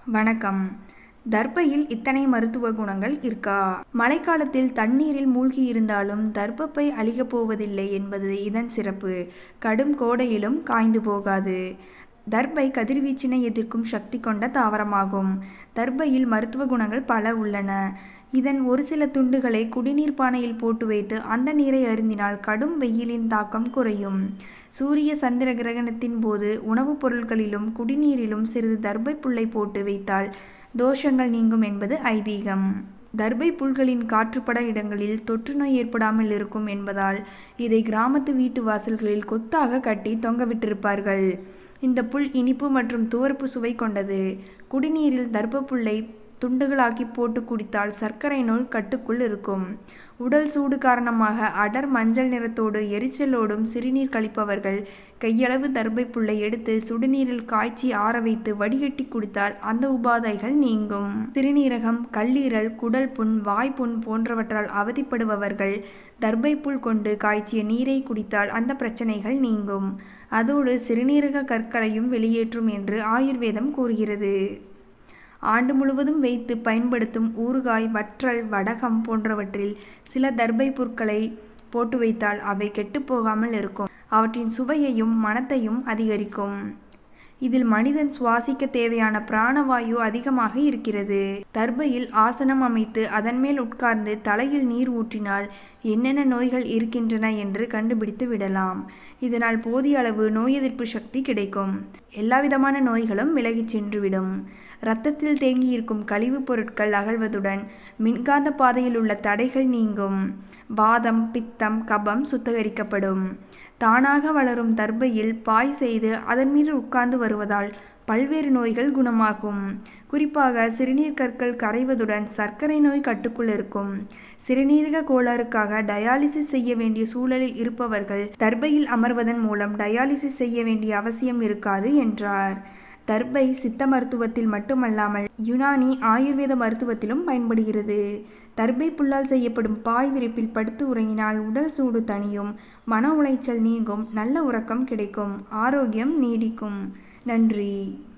வணக்கம் தர்பையில் இத்தனை மருத்துவ குணங்கள் இருக்கா மழைக்காலத்தில் தண்ணீரில் மூழ்கி இருந்தாலும் தர்பப்பை அழுகப் போவதில்லை என்பது இதன் சிறப்பு கடும் கோடையிலும் காய்ந்து போகாது தர்பை கதிர்வீச்சினை எதிர்க்கும் சக்தி கொண்ட தாவரமாகும் தர்பையில் மருத்துவ குணங்கள் பல உள்ளன இதன் ஒரு சில துண்டுகளை குடிநீர் பானையில் போட்டு வைத்து அந்த நீரை அருந்தினால் கடும் வெயிலின் தாக்கம் குறையும் சூரிய சந்திர கிரகணத்தின் போது உணவுப் பொருட்களிலும் குடிநீரிலும் சிறிது தர்பை புல்லை போட்டு வைத்தால் தோஷங்கள் நீங்கும் என்பது ஐதீகம் தர்பை புல்களின் காற்றுப்பட இடங்களில் தொற்று நோய் ஏற்படாமல் இருக்கும் என்பதால் இதை கிராமத்து வீட்டு வாசல்களில் கொத்தாக கட்டி தொங்கவிட்டிருப்பார்கள் இந்த புல் இனிப்பு மற்றும் துவர்ப்பு சுவை கொண்டது குடிநீரில் தர்ப புல்லை துண்டுகளாக்கி போட்டு குடித்தால் சர்க்கரை நோய் கட்டுக்குள் இருக்கும் உடல் சூடு காரணமாக அடர் மஞ்சள் நிறத்தோடு எரிச்சலோடும் சிறுநீர் கழிப்பவர்கள் கையளவு தர்பை புல்லை எடுத்து சுடுநீரில் காய்ச்சி ஆற வைத்து வடிகட்டி குடித்தால் அந்த உபாதைகள் நீங்கும் சிறுநீரகம் கல்லீரல் குடல் புண் வாய்ப்புண் போன்றவற்றால் அவதிப்படுபவர்கள் தர்பை புல் கொண்டு காய்ச்சிய நீரை குடித்தால் அந்த பிரச்சனைகள் நீங்கும் அதோடு சிறுநீரக கற்களையும் வெளியேற்றும் என்று ஆயுர்வேதம் கூறுகிறது ஆண்டு முழுவதும் வைத்து பயன்படுத்தும் ஊறுகாய் வற்றல் வடகம் போன்றவற்றில் சில தர்பை புற்களை போட்டு வைத்தால் அவை கெட்டுப்போகாமல் இருக்கும் அவற்றின் சுவையையும் மணத்தையும் அதிகரிக்கும் இதில் மனிதன் சுவாசிக்க தேவையான பிராணவாயு அதிகமாக இருக்கிறது தர்பையில் ஆசனம் அமைத்து அதன் மேல் உட்கார்ந்து தலையில் நீர் ஊற்றினால் என்னென்ன நோய்கள் இருக்கின்றன என்று கண்டுபிடித்து விடலாம் இதனால் போதிய அளவு நோய் எதிர்ப்பு சக்தி கிடைக்கும் எல்லாவிதமான நோய்களும் விலகிச் சென்றுவிடும் இரத்தத்தில் தேங்கியிருக்கும் கழிவுப் பொருட்கள் அகழ்வதுடன் மின்காந்த பாதையில் உள்ள தடைகள் நீங்கும் வாதம் பித்தம் கபம் சுத்தகரிக்கப்படும் தானாக வளரும் தர்பையில் பாய் செய்து அதன் மீது உட்கார்ந்து வருவதால் பல்வேறு நோய்கள் குணமாகும் குறிப்பாக சிறுநீர் கற்கள் கரைவதுடன் சர்க்கரை நோய் கட்டுக்குள் இருக்கும் சிறுநீரக கோளாறுக்காக டயாலிசிஸ் செய்ய வேண்டிய சூழலில் இருப்பவர்கள் தர்பையில் அமர்வதன் மூலம் டயாலிசிஸ் செய்ய வேண்டிய அவசியம் இருக்காது என்றார் தர்பை சித்த மருத்துவத்தில் மட்டுமல்லாமல் யுனானி ஆயுர்வேத மருத்துவத்திலும் பயன்படுகிறது தர்பை புல்லால் செய்யப்படும் பாய் விரிப்பில் படுத்து உறங்கினால் உடல் சூடு தணியும் மன உளைச்சல் நீங்கும் நல்ல உறக்கம் கிடைக்கும் ஆரோக்கியம் நீடிக்கும் நன்றி